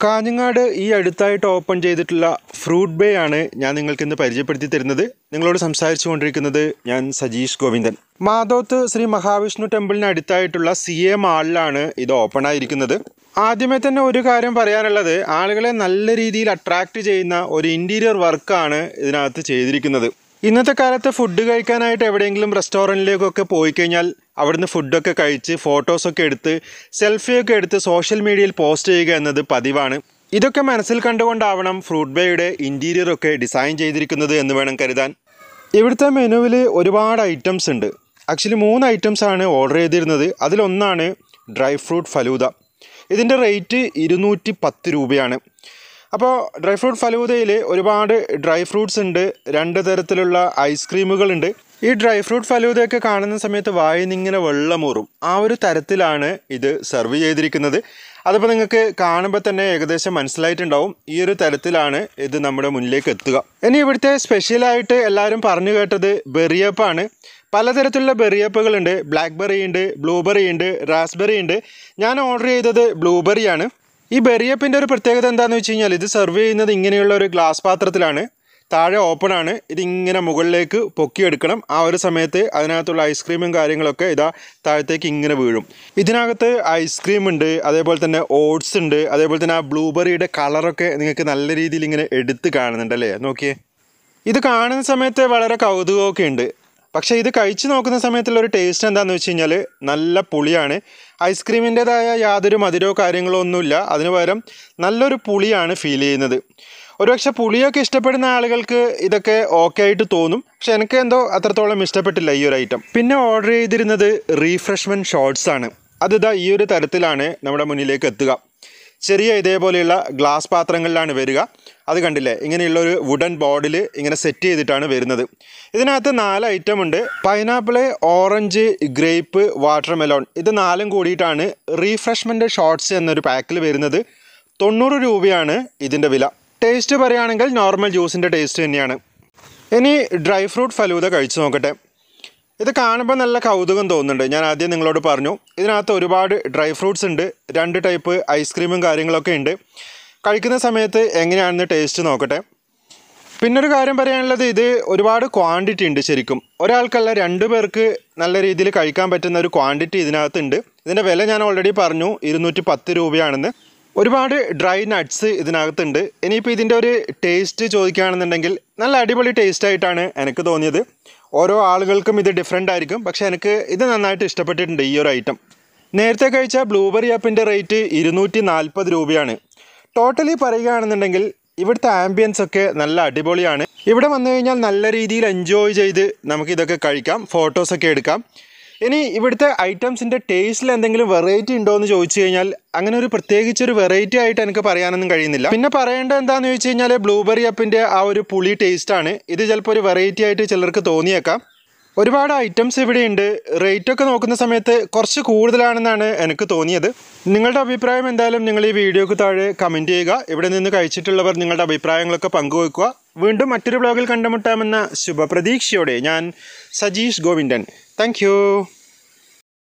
കാഞ്ഞങ്ങാട് ഈ അടുത്തായിട്ട് ഓപ്പൺ ചെയ്തിട്ടുള്ള ഫ്രൂട്ട് ബേ ആണ് ഞാൻ നിങ്ങൾക്ക് ഇന്ന് പരിചയപ്പെടുത്തി തരുന്നത് നിങ്ങളോട് സംസാരിച്ചു കൊണ്ടിരിക്കുന്നത് ഞാൻ സജീഷ് ഗോവിന്ദൻ മാധോത്ത് ശ്രീ മഹാവിഷ്ണു ടെമ്പിളിന് അടുത്തായിട്ടുള്ള സി എ മാളിലാണ് ഇത് ഓപ്പൺ ആയിരിക്കുന്നത് ആദ്യമേ തന്നെ ഒരു കാര്യം പറയാനുള്ളത് ആളുകളെ നല്ല രീതിയിൽ അട്രാക്റ്റ് ചെയ്യുന്ന ഒരു ഇൻറ്റീരിയർ വർക്കാണ് ഇതിനകത്ത് ചെയ്തിരിക്കുന്നത് ഇന്നത്തെ കാലത്ത് ഫുഡ് കഴിക്കാനായിട്ട് എവിടെയെങ്കിലും റെസ്റ്റോറൻറ്റിലേക്കൊക്കെ പോയി കഴിഞ്ഞാൽ അവിടുന്ന് ഫുഡൊക്കെ കഴിച്ച് ഫോട്ടോസൊക്കെ എടുത്ത് സെൽഫിയൊക്കെ എടുത്ത് സോഷ്യൽ മീഡിയയിൽ പോസ്റ്റ് ചെയ്യുക എന്നത് പതിവാണ് ഇതൊക്കെ മനസ്സിൽ കണ്ടുകൊണ്ടാവണം ഫ്രൂട്ട് ബേയുടെ ഇൻറ്റീരിയർ ഒക്കെ ഡിസൈൻ ചെയ്തിരിക്കുന്നത് എന്ന് വേണം കരുതാൻ ഇവിടുത്തെ മെനുവിൽ ഒരുപാട് ഐറ്റംസ് ഉണ്ട് ആക്ച്വലി മൂന്ന് ഐറ്റംസ് ആണ് ഓർഡർ ചെയ്തിരുന്നത് അതിലൊന്നാണ് ഡ്രൈ ഫ്രൂട്ട് ഫലൂദ ഇതിൻ്റെ റേറ്റ് ഇരുന്നൂറ്റി പത്ത് രൂപയാണ് അപ്പോൾ ഡ്രൈ ഫ്രൂട്ട് ഫലൂദയിൽ ഒരുപാട് ഡ്രൈ ഫ്രൂട്ട്സ് ഉണ്ട് രണ്ട് തരത്തിലുള്ള ഐസ്ക്രീമുകളുണ്ട് ഈ ഡ്രൈ ഫ്രൂട്ട് ഫലൂദയൊക്കെ കാണുന്ന സമയത്ത് വായിന്നിങ്ങനെ വെള്ളമൂറും ആ ഒരു തരത്തിലാണ് ഇത് സെർവ് ചെയ്തിരിക്കുന്നത് അതിപ്പോൾ നിങ്ങൾക്ക് കാണുമ്പോൾ തന്നെ ഏകദേശം മനസ്സിലായിട്ടുണ്ടാവും ഈ ഒരു തരത്തിലാണ് ഇത് നമ്മുടെ മുന്നിലേക്ക് എത്തുക ഇനി ഇവിടുത്തെ സ്പെഷ്യലായിട്ട് എല്ലാവരും പറഞ്ഞു കേട്ടത് ബെറിയപ്പാണ് പലതരത്തിലുള്ള ബെറിയപ്പുകളുണ്ട് ബ്ലാക്ക് ബെറി ഉണ്ട് ബ്ലൂബെറി ഉണ്ട് റാസ്ബെറി ഉണ്ട് ഞാൻ ഓർഡർ ചെയ്തത് ബ്ലൂബെറിയാണ് ഈ ബെറിയപ്പിൻ്റെ ഒരു പ്രത്യേകത എന്താണെന്ന് വെച്ച് കഴിഞ്ഞാൽ ഇത് സെർവ് ചെയ്യുന്നത് ഇങ്ങനെയുള്ള ഒരു ഗ്ലാസ് പാത്രത്തിലാണ് താഴെ ഓപ്പൺ ആണ് ഇതിങ്ങനെ മുകളിലേക്ക് പൊക്കിയെടുക്കണം ആ ഒരു സമയത്ത് അതിനകത്തുള്ള ഐസ്ക്രീമും കാര്യങ്ങളൊക്കെ ഇതാ താഴത്തേക്ക് ഇങ്ങനെ വീഴും ഇതിനകത്ത് ഐസ്ക്രീം ഉണ്ട് അതേപോലെ തന്നെ ഓട്സ് ഉണ്ട് അതേപോലെ തന്നെ ആ ബ്ലൂബെറിയുടെ കളറൊക്കെ നിങ്ങൾക്ക് നല്ല രീതിയിൽ ഇങ്ങനെ എടുത്ത് കാണുന്നുണ്ട് അല്ലേ നോക്കിയേ ഇത് കാണുന്ന സമയത്ത് വളരെ കൗതുകമൊക്കെ ഉണ്ട് പക്ഷേ ഇത് കഴിച്ചു നോക്കുന്ന സമയത്തുള്ള ഒരു ടേസ്റ്റ് എന്താണെന്ന് വെച്ച് കഴിഞ്ഞാൽ നല്ല പുളിയാണ് ഐസ്ക്രീമിൻ്റെതായ യാതൊരു മധുരമോ കാര്യങ്ങളോ ഒന്നുമില്ല അതിന് പകരം നല്ലൊരു പുളിയാണ് ഫീൽ ചെയ്യുന്നത് ഒരുപക്ഷെ പുളിയൊക്കെ ഇഷ്ടപ്പെടുന്ന ആളുകൾക്ക് ഇതൊക്കെ ഓക്കെ ആയിട്ട് തോന്നും പക്ഷെ എനിക്ക് എന്തോ അത്രത്തോളം ഇഷ്ടപ്പെട്ടില്ല ഈ ഒരു ഐറ്റം പിന്നെ ഓർഡർ ചെയ്തിരുന്നത് റീഫ്രഷ്മെൻറ്റ് ഷോർട്സ് ആണ് അതിതാ ഈ ഒരു തരത്തിലാണ് നമ്മുടെ മുന്നിലേക്ക് എത്തുക ചെറിയ ഇതേപോലെയുള്ള ഗ്ലാസ് പാത്രങ്ങളിലാണ് വരിക അത് കണ്ടില്ലേ ഇങ്ങനെയുള്ള ഒരു വുഡൻ ബോർഡിൽ ഇങ്ങനെ സെറ്റ് ചെയ്തിട്ടാണ് വരുന്നത് ഇതിനകത്ത് നാല് ഐറ്റം ഉണ്ട് പൈനാപ്പിള് ഓറഞ്ച് ഗ്രേപ്പ് വാട്ടർമെലോൺ ഇത് നാലും കൂടിയിട്ടാണ് റീഫ്രഷ്മെൻറ്റ് ഷോർട്സ് എന്നൊരു പാക്കിൽ വരുന്നത് തൊണ്ണൂറ് രൂപയാണ് ഇതിൻ്റെ വില ടേസ്റ്റ് പറയുകയാണെങ്കിൽ നോർമൽ ജ്യൂസിൻ്റെ ടേസ്റ്റ് തന്നെയാണ് ഇനി ഡ്രൈ ഫ്രൂട്ട് ഫലൂദ കഴിച്ചു നോക്കട്ടെ ഇത് കാണുമ്പോൾ നല്ല കൗതുകം തോന്നുന്നുണ്ട് ഞാൻ ആദ്യം നിങ്ങളോട് പറഞ്ഞു ഇതിനകത്ത് ഒരുപാട് ഡ്രൈ ഫ്രൂട്ട്സ് ഉണ്ട് രണ്ട് ടൈപ്പ് ഐസ്ക്രീമും കാര്യങ്ങളൊക്കെ ഉണ്ട് കഴിക്കുന്ന സമയത്ത് എങ്ങനെയാണെന്ന് ടേസ്റ്റ് നോക്കട്ടെ പിന്നൊരു കാര്യം പറയാനുള്ളത് ഇത് ഒരുപാട് ക്വാണ്ടിറ്റി ഉണ്ട് ശരിക്കും ഒരാൾക്കല്ല രണ്ട് പേർക്ക് നല്ല രീതിയിൽ കഴിക്കാൻ പറ്റുന്ന ഒരു ക്വാണ്ടിറ്റി ഇതിനകത്തുണ്ട് ഇതിൻ്റെ വില ഞാൻ ഓൾറെഡി പറഞ്ഞു ഇരുന്നൂറ്റി പത്ത് രൂപയാണെന്ന് ഒരുപാട് ഡ്രൈ നട്ട്സ് ഇതിനകത്തുണ്ട് ഇനിയിപ്പോൾ ഇതിൻ്റെ ഒരു ടേസ്റ്റ് ചോദിക്കുകയാണെന്നുണ്ടെങ്കിൽ നല്ല അടിപൊളി ടേസ്റ്റ് ആയിട്ടാണ് എനിക്ക് തോന്നിയത് ഓരോ ആളുകൾക്കും ഇത് ഡിഫറെൻ്റ് ആയിരിക്കും പക്ഷേ എനിക്ക് ഇത് നന്നായിട്ട് ഇഷ്ടപ്പെട്ടിട്ടുണ്ട് ഈ ഒരു ഐറ്റം നേരത്തെ കഴിച്ച ബ്ലൂബെറി ആപ്പിൻ്റെ റേറ്റ് ഇരുന്നൂറ്റി നാൽപ്പത് രൂപയാണ് ടോട്ടലി പറയുകയാണെന്നുണ്ടെങ്കിൽ ഇവിടുത്തെ ആംബിയൻസ് ഒക്കെ നല്ല അടിപൊളിയാണ് ഇവിടെ വന്നു കഴിഞ്ഞാൽ നല്ല രീതിയിൽ എൻജോയ് ചെയ്ത് നമുക്കിതൊക്കെ കഴിക്കാം ഫോട്ടോസൊക്കെ എടുക്കാം ഇനി ഇവിടുത്തെ ഐറ്റംസിൻ്റെ ടേസ്റ്റിൽ എന്തെങ്കിലും വെറൈറ്റി ഉണ്ടോ എന്ന് ചോദിച്ചു കഴിഞ്ഞാൽ അങ്ങനെ ഒരു പ്രത്യേകിച്ച് ഒരു വെറൈറ്റി ആയിട്ട് എനിക്ക് പറയാനൊന്നും കഴിയുന്നില്ല പിന്നെ പറയേണ്ടത് എന്താണെന്ന് ചോദിച്ചു കഴിഞ്ഞാൽ ബ്ലൂബെറി അപ്പിൻ്റെ ആ ഒരു പുളി ടേസ്റ്റാണ് ഇത് ചിലപ്പോൾ ഒരു വെറൈറ്റി ആയിട്ട് ചിലർക്ക് തോന്നിയേക്കാം ഒരുപാട് ഐറ്റംസ് ഇവിടെയുണ്ട് റേറ്റ് ഒക്കെ നോക്കുന്ന സമയത്ത് കുറച്ച് കൂടുതലാണെന്നാണ് എനിക്ക് തോന്നിയത് നിങ്ങളുടെ അഭിപ്രായം എന്തായാലും നിങ്ങൾ ഈ വീഡിയോക്ക് താഴെ കമൻറ്റ് ചെയ്യുക ഇവിടെ നിന്ന് കഴിച്ചിട്ടുള്ളവർ നിങ്ങളുടെ അഭിപ്രായങ്ങളൊക്കെ പങ്കുവെക്കുക വീണ്ടും മറ്റൊരു ബ്ലോഗിൽ കണ്ടുമുട്ടാമെന്ന ശുഭപ്രതീക്ഷയോടെ ഞാൻ സജീഷ് ഗോവിന്ദൻ താങ്ക്